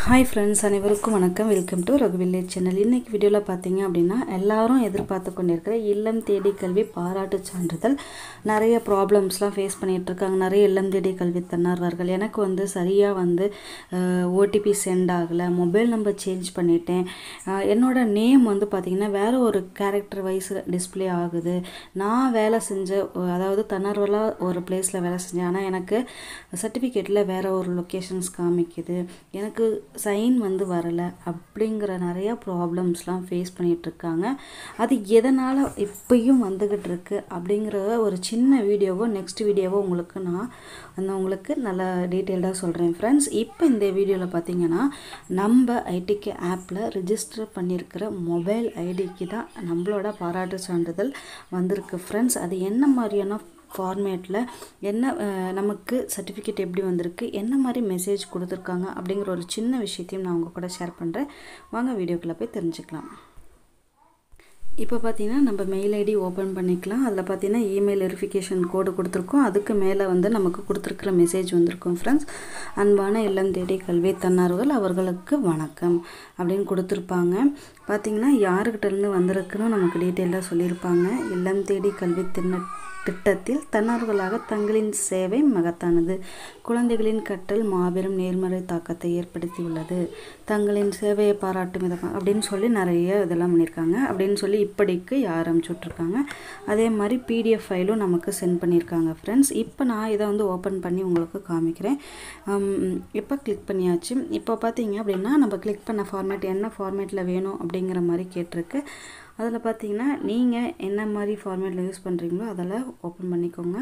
hi friends அனைவருக்கும் வணக்கம் welcome to Raghu village channel இன்றைக்கி வீடியோவில் பார்த்தீங்க அப்படின்னா எல்லாரும் எதிர்பார்த்து கொண்டிருக்கிற இல்லம் தேடி கல்வி பாராட்டு சான்றிதழ் நிறைய ப்ராப்ளம்ஸ்லாம் ஃபேஸ் பண்ணிகிட்டு இருக்காங்க நிறைய இல்லம் தேடி கல்வி தன்னார்வர்கள் எனக்கு வந்து சரியாக வந்து ஓடிபி சென்ட் ஆகலை மொபைல் நம்பர் சேஞ்ச் பண்ணிட்டேன் அஹ், என்னோட நேம் வந்து பார்த்திங்கன்னா வேறு ஒரு கேரக்டர் வைஸ் டிஸ்ப்ளே ஆகுது நான் வேலை செஞ்ச அஹ், அதாவது தன்னார்வலாக ஒரு பிளேஸில் வேலை செஞ்சேன் ஆனால் எனக்கு சர்டிஃபிகேட்டில் வேறு ஒரு லொக்கேஷன்ஸ் காமிக்குது எனக்கு சைன் வந்து வரலை அப்படிங்கிற நிறையா ப்ராப்ளம்ஸ்லாம் ஃபேஸ் பண்ணிகிட்டு இருக்காங்க அது எதனால் இப்பயும் வந்துக்கிட்டு இருக்கு அப்படிங்கிற ஒரு சின்ன வீடியோவோ நெக்ஸ்ட் வீடியோவோ உங்களுக்கு நான் அந்த உங்களுக்கு நல்லா டீட்டெயில்டாக சொல்கிறேன் ஃப்ரெண்ட்ஸ் இப்போ இந்த வீடியோவில் பார்த்தீங்கன்னா நம்ம ஐடிகே ஆப்பில் ரிஜிஸ்டர் பண்ணியிருக்கிற மொபைல் ஐடிக்கு தான் நம்மளோட பாராட்டு சான்றிதழ் வந்திருக்கு ஃப்ரெண்ட்ஸ் அது என்ன மாதிரியான ஃபார்மேட்டில் என்ன அஹ், நமக்கு சர்டிஃபிகேட் எப்படி வந்திருக்கு என்ன மாதிரி மெசேஜ் கொடுத்துருக்காங்க அப்படிங்கிற ஒரு சின்ன விஷயத்தையும் நான் உங்கள் கூட ஷேர் பண்ணுறேன் வாங்க வீடியோக்குள்ளே போய் தெரிஞ்சுக்கலாம் இப்போ பார்த்தீங்கன்னா நம்ம மெயில் ஐடி ஓப்பன் பண்ணிக்கலாம் அதில் பார்த்தீங்கன்னா இமெயில் வெரிஃபிகேஷன் கோடு கொடுத்துருக்கோம் அதுக்கு மேலே வந்து நமக்கு கொடுத்துருக்குற மெசேஜ் வந்திருக்கும் ஃப்ரெண்ட்ஸ் அன்பான இல்லம் தேடி கல்வி தன்னார்வர்கள் அவர்களுக்கு வணக்கம் அப்படின்னு கொடுத்துருப்பாங்க பார்த்தீங்கன்னா யாருக்கிட்ட இருந்து வந்திருக்குன்னு நமக்கு டீட்டெயிலாக சொல்லியிருப்பாங்க இல்லம் தேடி கல்வி திண்ண திட்டத்தில் தன்னார்வலாக தங்களின் சேவை மகத்தானது குழந்தைகளின் கற்றல் மாபெரும் நேர்மறை தாக்கத்தை ஏற்படுத்தியுள்ளது தங்களின் சேவையை பாராட்டும் விதமாக அப்படின்னு சொல்லி நிறைய இதெல்லாம் பண்ணியிருக்காங்க அப்படின்னு சொல்லி இப்படிக்கு ஆரம்பிச்சுட்ருக்காங்க அதே மாதிரி பிடிஎஃப் ஃபைலும் நமக்கு சென்ட் பண்ணியிருக்காங்க ஃப்ரெண்ட்ஸ் இப்போ நான் இதை வந்து ஓப்பன் பண்ணி உங்களுக்கு காமிக்கிறேன் ஹம், இப்போ கிளிக் பண்ணியாச்சு இப்போ பார்த்தீங்க அப்படின்னா நம்ம கிளிக் பண்ண ஃபார்மேட் என்ன ஃபார்மேட்டில் வேணும் அப்படிங்கிற மாதிரி கேட்டிருக்கு அதில் பார்த்தீங்கன்னா நீங்கள் என்ன மாதிரி ஃபார்மேட்டில் யூஸ் பண்ணுறீங்களோ அதில் ஓப்பன் பண்ணிக்கோங்க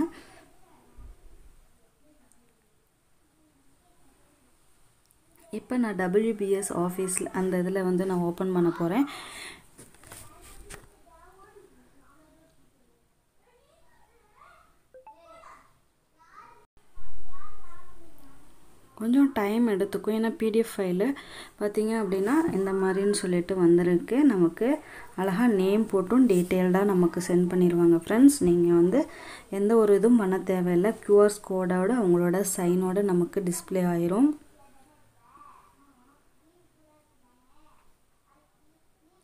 இப்போ நான் டபிள்யூபிஎஸ் ஆஃபீஸில் அந்த இதில் வந்து நான் ஓப்பன் பண்ண போகிறேன் கொஞ்சம் டைம் எடுத்துக்கும் ஏன்னா பிடிஎஃப் ஃபைலு பார்த்தீங்க அப்படின்னா இந்த மாதிரின்னு சொல்லிட்டு வந்திருக்கு நமக்கு அழகாக நேம் போட்டும் டீட்டெயில்டாக நமக்கு சென்ட் பண்ணிடுவாங்க ஃப்ரெண்ட்ஸ் நீங்கள் வந்து எந்த ஒரு இதுவும் பண்ண தேவையில்லை கியூஆர்ஸ் கோடோட அவங்களோட சைனோட நமக்கு டிஸ்ப்ளே ஆயிரும்